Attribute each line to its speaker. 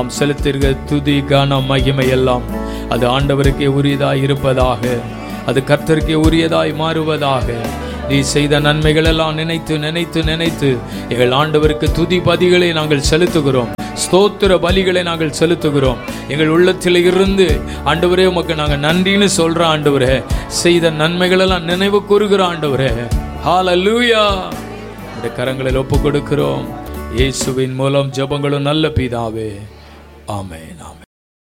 Speaker 1: நாம் செலுத்துகிற துதி கனம் மகிமை எல்லாம் அது ஆண்டவருக்கே உரியதாய் இருப்பதாக அது கர்த்தருக்கே உரியதாய் மாறுவதாக நீ செய்த நன்மைகள் எல்லாம் நினைத்து நினைத்து நினைத்து எங்கள் ஆண்டவருக்கு துதி பதிகளை நாங்கள் செலுத்துகிறோம் ஸ்தோத்திர பலிகளை நாங்கள் செலுத்துகிறோம் எங்கள் உள்ளத்தில் இருந்து ஆண்டவரே உமக்கு நாங்கள் நன்றின்னு சொல்ற ஆண்டவரே செய்த நன்மைகள் எல்லாம் நினைவு கூறுகிற ஆண்டவரே ஹalleluya உடைய கரங்களில் ஒப்பு கொடுக்கிறோம் இயேசுவின் மூலம் ஜெபங்களும் நல்ல பிதாவே ஆமென் ஆமென்